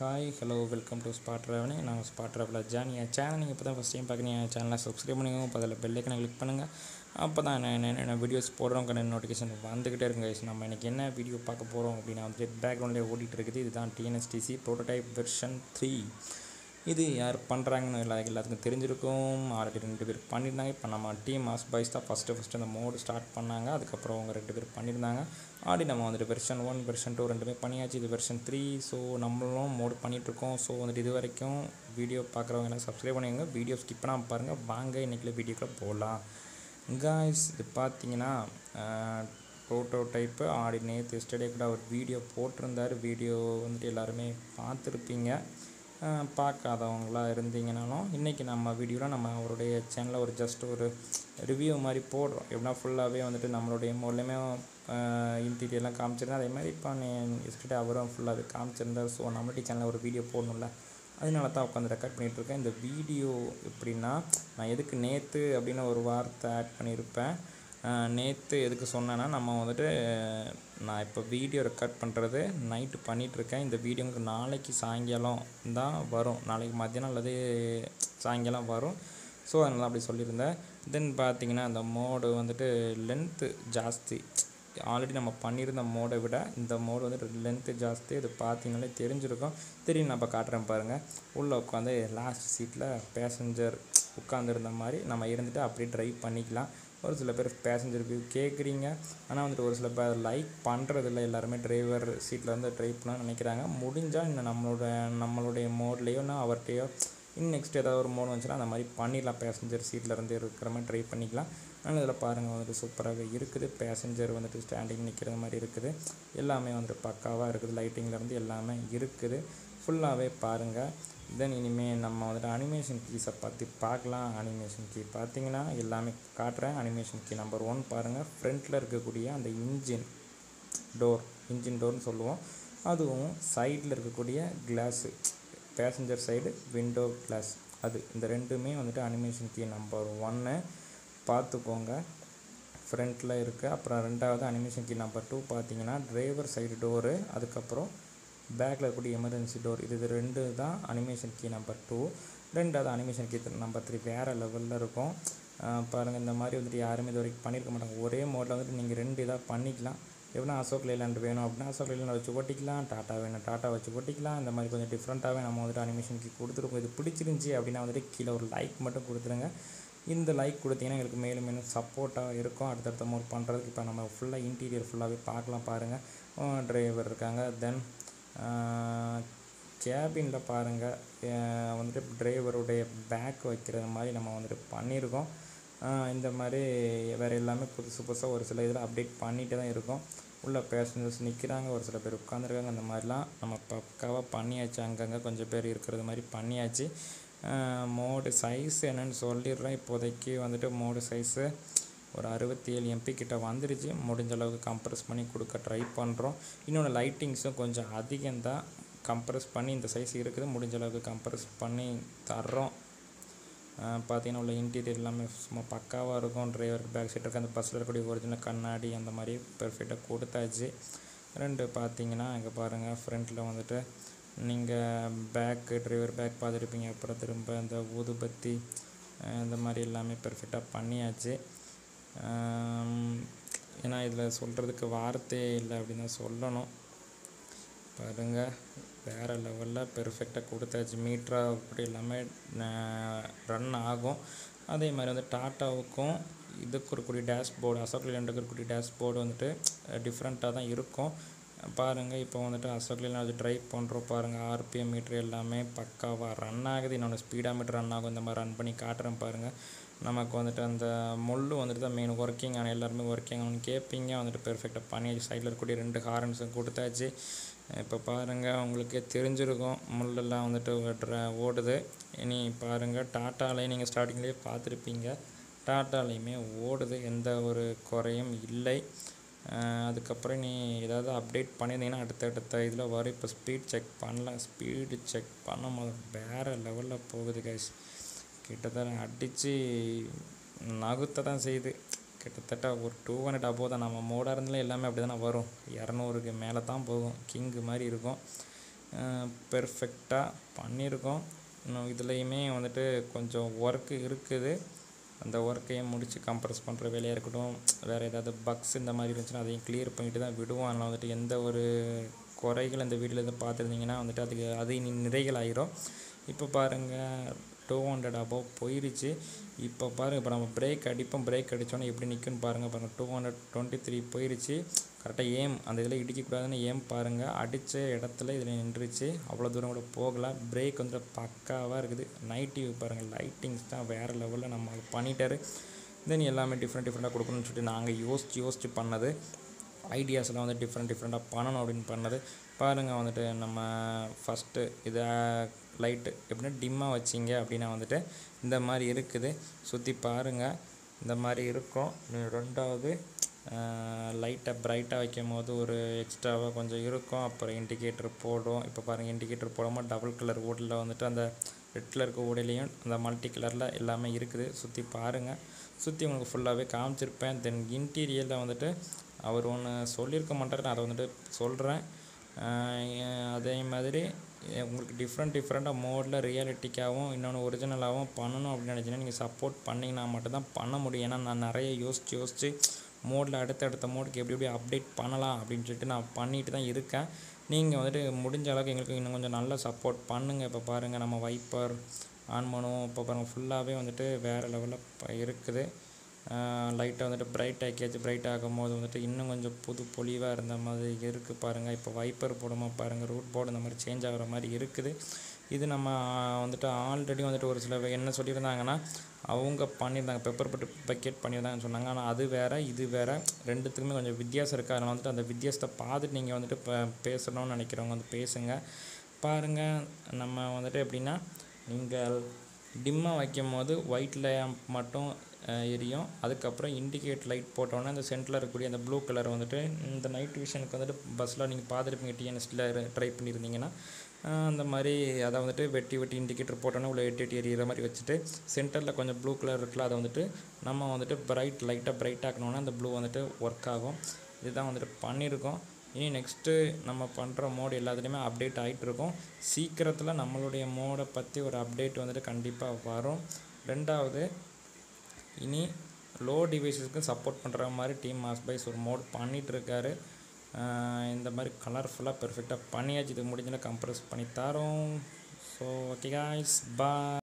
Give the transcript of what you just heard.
Hi hello welcome to spot ட்ராவனி நான் spot traveller John என் சேனல் நீங்கள் இப்போ தான் ஃபஸ்ட் டைம் பார்க்குறீங்க என் சேனலை சப்ஸ்கிரைப் பண்ணிக்கோங்க இப்போ அதில் பெல்லைக்கனை கிளிக் பண்ணுங்கள் அப்போ தான் நான் என்னென்ன வீடியோஸ் போடுறோங்க நோட்டிஃபிகேஷன் வந்துக்கிட்டே இருக்குங்க guys. நம்ம இன்றைக்கி என்ன வீடியோ பார்க்க போகிறோம் அப்படின்னா வந்துட்டு பேக்ரவுண்ட்லேயே ஓடிட்டு இருக்குது இதுதான் டிஎன்எஸ்டிசி ப்ரோட்டோடைப் வெர்ஷன் த்ரீ இது யார் பண்ணுறாங்கன்னு எல்லா எல்லாத்துக்கும் தெரிஞ்சிருக்கும் ஆல்ரெடி ரெண்டு பேர் பண்ணியிருந்தாங்க இப்போ நம்ம டீம் மாஸ் பாய்ஸ் தான் ஃபஸ்ட்டு ஃபஸ்ட்டு அந்த மோடு ஸ்டார்ட் பண்ணாங்க அதுக்கப்புறம் அவங்க ரெண்டு பேர் பண்ணியிருந்தாங்க ஆல்ரெடி நம்ம வந்துட்டு வெர்ஷன் ஒன் வெர்ஷன் டூ ரெண்டுமே பண்ணியாச்சு இது வெர்ஷன் த்ரீ ஸோ நம்மளும் மோடு பண்ணிகிட்ருக்கோம் ஸோ வந்துட்டு இது வரைக்கும் வீடியோ பார்க்குறவங்க எல்லாம் சப்ஸ்கிரைப் பண்ணிக்கோங்க வீடியோ ஸ்கிப் பண்ணாமல் பாருங்கள் வாங்க இன்றைக்கி வீடியோக்குள்ளே போகலாம் காய்ஸ் இது பார்த்தீங்கன்னா ப்ரோட்டோ டைப்பு ஆடி நேற்று எஸ்டர்டே கூட அவர் வீடியோ போட்டிருந்தார் வீடியோ வந்துட்டு எல்லாருமே பார்த்துருப்பீங்க அஹ் பார்க்காதவங்களா இருந்தீங்கனாலும் இன்றைக்கி நம்ம வீடியோவில் நம்ம அவருடைய சேனலில் ஒரு ஜஸ்ட் ஒரு ரிவ்யூ மாதிரி போடுறோம் எப்படின்னா ஃபுல்லாகவே வந்துட்டு நம்மளுடைய மூலியமே இன்டீரியர்லாம் காமிச்சிருந்தேன் அதே மாதிரி இப்போ நீ எஸ்டர்டே அவரும் ஃபுல்லாகவே காமிச்சிருந்தார் ஸோ நம்மளுடைய சேனலில் ஒரு வீடியோ போடணும்ல அதனால தான் உட்காந்து ரெக்கார்ட் பண்ணிகிட்ருக்கேன் இந்த வீடியோ எப்படின்னா நான் எதுக்கு நேற்று அப்படின்னு ஒரு வார்த்தை ஆட் பண்ணியிருப்பேன் நேற்று எதுக்கு சொன்னேன்னா நம்ம வந்துட்டு நான் இப்போ வீடியோ ரெக்கார்ட் பண்ணுறது நைட்டு பண்ணிகிட்ருக்கேன் இந்த வீடியோ உங்களுக்கு நாளைக்கு சாயங்காலம் தான் வரும் நாளைக்கு மத்தியானம் அல்லது சாயங்காலம் வரும் ஸோ அதனால் அப்படி சொல்லியிருந்தேன் தென் பார்த்தீங்கன்னா அந்த மோடு வந்துட்டு லென்த்து ஜாஸ்தி ஆல்ரெடி நம்ம பண்ணியிருந்த மோடை விட இந்த மோடு வந்து லென்த்து ஜாஸ்தி இது பார்த்தீங்கனாலே தெரிஞ்சிருக்கும் தெரியும் நான் இப்போ காட்டுறேன் பாருங்கள் உள்ளே உட்காந்து லாஸ்ட் சீட்டில் பேசஞ்சர் உட்காந்துருந்த மாதிரி நம்ம இருந்துட்டு அப்படியே ட்ரைவ் பண்ணிக்கலாம் ஒரு சில பேர் பேசஞ்சர் வியூ கேட்குறீங்க ஆனால் வந்துட்டு ஒரு சில பேர் லைக் பண்ணுறதில்ல எல்லாருமே டிரைவர் சீட்டில் வந்து ட்ரைவ் பண்ண நினைக்கிறாங்க முடிஞ்சால் இன்னும் நம்மளோட நம்மளுடைய மோட்லேயோ நான் அவர்கிட்டயோ இன்னும் நெக்ஸ்ட் ஏதாவது ஒரு மோடு வந்துச்சுன்னா அந்த மாதிரி பண்ணிடலாம் பேசஞ்சர் சீட்டில் இருந்து இருக்கிற மாதிரி ட்ரை பண்ணிக்கலாம் ஆனால் இதில் பாருங்கள் வந்துட்டு சூப்பராகவே இருக்குது பேசஞ்சர் வந்துட்டு ஸ்டாண்டிங் நிற்கிற மாதிரி இருக்குது எல்லாமே வந்துட்டு பக்காவாக இருக்குது லைட்டிங்லேருந்து எல்லாமே இருக்குது ஃபுல்லாகவே பாருங்கள் தென் இனிமேல் நம்ம வந்துட்டு அனிமேஷன் கீஸை பற்றி பார்க்கலாம் அனிமேஷன் கீ பார்த்தீங்கன்னா எல்லாமே காட்டுறேன் அனிமேஷன் கீ நம்பர் ஒன் பாருங்கள் ஃப்ரண்ட்டில் இருக்கக்கூடிய அந்த இன்ஜின் டோர் இன்ஜின் டோர்னு சொல்லுவோம் அதுவும் சைடில் இருக்கக்கூடிய glass passenger side window glass அது இந்த ரெண்டுமே வந்துட்டு அனிமேஷன் கீ நம்பர் ஒன்று பார்த்துக்கோங்க ஃப்ரண்ட்டில் இருக்குது அப்புறம் ரெண்டாவது அனிமேஷன் கீ நம்பர் டூ பார்த்தீங்கன்னா டிரைவர் சைடு டோரு அதுக்கப்புறம் பேக்கில் இருக்கக்கூடிய எமர்ஜென்சி டோர் இது இது ரெண்டு தான் அனிமேஷன் கீ நம்பர் டூ ரெண்டாவது அனிமேஷன் கீ நம்பர் த்ரீ வேறு லெவலில் இருக்கும் பாருங்கள் இந்த மாதிரி வந்துட்டு யாருமே இது வரைக்கும் பண்ணியிருக்க மாட்டாங்க ஒரே மோடில் வந்துட்டு நீங்கள் ரெண்டு இதாக பண்ணிக்கலாம் எப்படின்னா அசோக் லேலாண்ட் வேணும் அப்படின்னா அசோக் லேலாண்ட் வச்சு ஓட்டிக்கலாம் டாட்டா வேணும் டாட்டா வச்சு ஓட்டிக்கலாம் இந்த மாதிரி கொஞ்சம் டிஃப்ரெண்ட்டாகவே நம்ம வந்துட்டு அனிமேஷன் கீ கொடுத்துருக்கோம் இது பிடிச்சிருந்துச்சி அப்படின்னா வந்துட்டு கீழே ஒரு லைக் மட்டும் கொடுத்துருங்க இந்த லைக் கொடுத்தீங்கன்னா எங்களுக்கு மேலும் மேலும் சப்போர்ட்டாக இருக்கும் அடுத்தடுத்த மோட் பண்ணுறதுக்கு இப்போ நம்ம ஃபுல்லாக இன்டீரியர் ஃபுல்லாகவே பார்க்கலாம் பாருங்கள் டிரைவர் இருக்காங்க தென் கேபினில் பாருங்கள் வந்துட்டு டிரைவருடைய பேக் வைக்கிற மாதிரி நம்ம வந்துட்டு பண்ணியிருக்கோம் இந்த மாதிரி வேறு எல்லாமே புதுசு புதுசாக ஒரு சில இதில் அப்டேட் பண்ணிகிட்டே தான் இருக்கோம் உள்ள பேசஞ்சர்ஸ் நிற்கிறாங்க ஒரு சில பேர் உட்காந்துருக்காங்க அந்த மாதிரிலாம் நம்ம பக்காவாக பண்ணியாச்சு அங்கங்கே கொஞ்சம் பேர் இருக்கிறது மாதிரி பண்ணியாச்சு மோடு சைஸ் என்னன்னு சொல்லிடுறேன் இப்போதைக்கு வந்துட்டு மோடு சைஸு ஒரு அறுபத்தி ஏழு எம்பி கிட்ட வந்துருச்சு முடிஞ்ச அளவுக்கு கம்ப்ரஸ் பண்ணி கொடுக்க ட்ரை பண்ணுறோம் இன்னொன்று லைட்டிங்ஸும் கொஞ்சம் அதிகம்தான் கம்ப்ரஸ் பண்ணி இந்த சைஸ் இருக்குது முடிஞ்ச அளவுக்கு கம்ப்ரஸ் பண்ணி தர்றோம் பார்த்தீங்கன்னா உள்ள இன்டீரியர் எல்லாமே சும்மா பக்காவாக இருக்கும் டிரைவருக்கு பேக் சைட் இருக்க அந்த பஸ்ஸில் இருக்கக்கூடிய ஒரிஜினல் கண்ணாடி அந்த மாதிரி பெர்ஃபெக்டாக கொடுத்தாச்சு ரெண்டு பார்த்தீங்கன்னா இங்கே பாருங்கள் ஃப்ரண்ட்டில் வந்துட்டு நீங்கள் பேக்கு டிரைவர் பேக் பார்த்துருப்பீங்க அப்புறம் திரும்ப இந்த ஊதுபத்தி இந்த மாதிரி எல்லாமே பெர்ஃபெக்டாக பண்ணியாச்சு ஏன்னா இதில் சொல்கிறதுக்கு வார்த்தையே இல்லை அப்படின்னு தான் சொல்லணும் பாருங்கள் வேறு லெவலில் பெர்ஃபெக்டாக கொடுத்தாச்சு மீட்டராக அப்படி எல்லாமே ரன் ஆகும் அதே மாதிரி வந்து டாட்டாவுக்கும் இதுக்கு இருக்கக்கூடிய டேஷ்போர்டு அசோக் லேண்டுக்கு இருக்கக்கூடிய டேஷ்போர்டு வந்துட்டு டிஃப்ரெண்ட்டாக தான் இருக்கும் பாருங்கள் இப்போ வந்துட்டு அசோக் லேண்ட் அது ட்ரைவ் பண்ணுறோம் பாருங்கள் ஆர்பிஎம் மீட்ரு எல்லாமே பக்காவாக ரன் ஆகுது இன்னொன்று ஸ்பீடாக மீட்டர் ரன் ஆகும் இந்த மாதிரி ரன் பண்ணி காட்டுறேன் பாருங்கள் நமக்கு வந்துட்டு அந்த முள் வந்துட்டு தான் மெயின் ஒர்க்கிங் ஆனால் எல்லாருமே ஒர்க்கிங் ஆகணும்னு கேட்பீங்க வந்துட்டு பெர்ஃபெக்டாக பண்ணியாச்சு சைடில் இருக்கக்கூடிய ரெண்டு ஹாரன்ஸும் கொடுத்தாச்சு இப்போ பாருங்கள் உங்களுக்கு தெரிஞ்சிருக்கும் முள்ளெல்லாம் வந்துட்டு ஓடுற ஓடுது இனி பாருங்கள் டாட்டாலையும் நீங்கள் ஸ்டார்டிங்லேயே பார்த்துருப்பீங்க டாட்டாலையுமே ஓடுது எந்த ஒரு குறையும் இல்லை அதுக்கப்புறம் நீ ஏதாவது அப்டேட் பண்ணியிருந்தீங்கன்னா அடுத்தடுத்த இதில் வரும் இப்போ ஸ்பீட் செக் பண்ணலாம் ஸ்பீடு செக் பண்ணும் போது வேறு லெவலில் போகுது கைஸ் கிட்டத்தட்ட அடித்து நகுத்த தான் செய்யுது கிட்டத்தட்ட ஒரு டூ ஹண்ட்ரட் அபோவ் தான் நம்ம மோடாக இருந்தாலும் எல்லாமே அப்படி தானே வரும் இரநூறுக்கு மேலே தான் போகும் கிங்கு மாதிரி இருக்கும் பெர்ஃபெக்டாக பண்ணியிருக்கோம் இன்னும் இதுலேயுமே வந்துட்டு கொஞ்சம் ஒர்க்கு இருக்குது அந்த ஒர்க்கையும் முடித்து கம்ப்ரஸ் பண்ணுற வேலையாக இருக்கட்டும் வேறு ஏதாவது பக்ஸ் இந்த மாதிரி இருந்துச்சுன்னா அதையும் கிளியர் பண்ணிட்டு தான் விடுவோம் அதனால் வந்துட்டு எந்த ஒரு குறைகள் இந்த வீடியோவில் எதுவும் பார்த்துருந்தீங்கன்னா வந்துட்டு அதுக்கு அது இனி நிறைகள் ஆயிரும் இப்போ பாருங்கள் டூ ஹண்ட்ரட் அபவ் போயிருச்சு இப்போ பாருங்கள் இப்போ நம்ம பிரேக் அடிப்போம் பிரேக் அடித்தோன்னே எப்படி நிற்குன்னு பாருங்கள் பாருங்கள் டூ ஹண்ட்ரட் டுவெண்ட்டி த்ரீ போயிருச்சு கரெக்டாக ஏம் அந்த இதில் இடிக்கக்கூடாதுன்னு ஏம் பாருங்கள் அடித்த இடத்துல இதில் நின்றுச்சு அவ்வளோ தூரம் கூட போகல பிரேக் வந்து பக்காவாக இருக்குது நைட் வியூ பாருங்கள் லைட்டிங்ஸ் தான் வேறு லெவலில் நம்ம பண்ணிட்டாரு தென் எல்லாமே டிஃப்ரெண்ட் டிஃப்ரெண்ட்டாக கொடுக்கணும்னு சொல்லிட்டு நாங்கள் யோசிச்சு யோசிச்சு பண்ணது ஐடியாஸ்லாம் வந்து டிஃப்ரெண்ட் டிஃப்ரெண்ட்டாக பண்ணணும் அப்படின்னு பண்ணது பாருங்கள் வந்துட்டு நம்ம ஃபஸ்ட்டு இதை லைட்டு எப்படின்னா டிம்மாக வச்சிங்க அப்படின்னா வந்துட்டு இந்த மாதிரி இருக்குது சுற்றி பாருங்கள் இந்த மாதிரி இருக்கும் ரெண்டாவது லைட்டை பிரைட்டாக வைக்கும் போது ஒரு எக்ஸ்ட்ராவாக கொஞ்சம் இருக்கும் அப்புறம் இண்டிகேட்டர் போடும் இப்போ பாருங்கள் இண்டிகேட்டர் போடாமல் டபுள் கலர் ஓடில் வந்துட்டு அந்த ரெட் கலருக்கு ஓடையிலையும் அந்த மல்டி கலரில் எல்லாமே இருக்குது சுற்றி பாருங்கள் சுற்றி உங்களுக்கு ஃபுல்லாகவே காமிச்சிருப்பேன் தென் இன்டீரியரில் வந்துட்டு அவர் ஒன்று சொல்லியிருக்க மாட்டார் நான் அதை வந்துட்டு சொல்கிறேன் அதே மாதிரி உங்களுக்கு டிஃப்ரெண்ட் டிஃப்ரெண்ட்டாக மோடில் ரியாலிட்டிக்காகவும் இன்னொன்று ஒரிஜினலாகவும் பண்ணணும் அப்படின்னு நினச்சிங்கன்னா நீங்கள் சப்போர்ட் பண்ணிங்கன்னா மட்டும்தான் பண்ண முடியும் ஏன்னா நான் நிறைய யோசித்து யோசித்து மோடில் அடுத்தடுத்த மோடுக்கு எப்படி எப்படி அப்டேட் பண்ணலாம் அப்படின்னு சொல்லிட்டு நான் பண்ணிட்டு தான் இருக்கேன் நீங்கள் வந்துட்டு முடிஞ்ச அளவுக்கு எங்களுக்கு இன்னும் கொஞ்சம் நல்லா சப்போர்ட் பண்ணுங்கள் இப்போ பாருங்கள் நம்ம வைப்பர் ஆன் பண்ணுவோம் இப்போ பாருங்கள் ஃபுல்லாகவே வந்துட்டு வேறு லெவலில் இருக்குது லைட்டை வந்துட்டு பிரைட் ஆக்கியாச்சு பிரைட் ஆகும் போது வந்துட்டு இன்னும் கொஞ்சம் புது பொலிவாக இருந்த மாதிரி இருக்குது பாருங்கள் இப்போ வைப்பர் போடுமா பாருங்கள் ரூட் போர்டு இந்த மாதிரி சேஞ்ச் ஆகிற மாதிரி இருக்குது இது நம்ம வந்துட்டு ஆல்ரெடி வந்துட்டு ஒரு சில என்ன சொல்லியிருந்தாங்கன்னா அவங்க பண்ணியிருந்தாங்க பெப்பர் பட்டு பக்கெட் பண்ணியிருந்தாங்கன்னு சொன்னாங்க ஆனால் அது வேறு இது வேறு ரெண்டுத்துக்குமே கொஞ்சம் வித்தியாசம் இருக்குது அதனால் வந்துட்டு அந்த வித்தியாசத்தை பார்த்துட்டு நீங்கள் வந்துட்டு இப்போ பேசணும்னு நினைக்கிறவங்க வந்து பேசுங்க பாருங்கள் நம்ம வந்துட்டு எப்படின்னா நீங்கள் டிம்மாக வைக்கும் போது ஒயிட் லேம்ப் மட்டும் எரியும் அதுக்கப்புறம் இண்டிகேட் லைட் போட்டோன்னே அந்த சென்டரில் இருக்கக்கூடிய அந்த ப்ளூ கலர் வந்துட்டு இந்த நைட் விஷனுக்கு வந்துட்டு பஸ்ஸில் நீங்கள் பார்த்துருப்பீங்க டிஎன்எஸ்டியில் ட்ரை பண்ணியிருந்தீங்கன்னா அந்த மாதிரி அதை வந்துட்டு வெட்டி வெட்டி இண்டிகேட்டர் போட்டோன்னே உள்ள எட்டி எட்டி எரியிற மாதிரி வச்சுட்டு சென்டரில் கொஞ்சம் ப்ளூ கலர் இருக்குல்ல அதை வந்துட்டு நம்ம வந்துட்டு பிரைட் லைட்டாக பிரைட் ஆக்கணுன்னா அந்த ப்ளூ வந்துட்டு ஒர்க் ஆகும் இதுதான் வந்துட்டு பண்ணியிருக்கோம் இனி நெக்ஸ்ட்டு நம்ம பண்ணுற மோடு எல்லாத்துலேயுமே அப்டேட் ஆகிட்டு இருக்கும் சீக்கிரத்தில் நம்மளுடைய மோடை பற்றி ஒரு அப்டேட் வந்துட்டு கண்டிப்பாக வரும் ரெண்டாவது இனி லோ டிவைஸஸ்க்கு சப்போர்ட் பண்ணுற மாதிரி டீம் மாஸ்பைஸ் ஒரு மோட் பண்ணிகிட்ருக்காரு இந்த மாதிரி கலர்ஃபுல்லாக பெர்ஃபெக்டாக பண்ணியாச்சு இது முடிஞ்சுன்னா கம்ப்ரஸ் பண்ணி தரோம் ஸோ ஓகே காய்ஸ் பா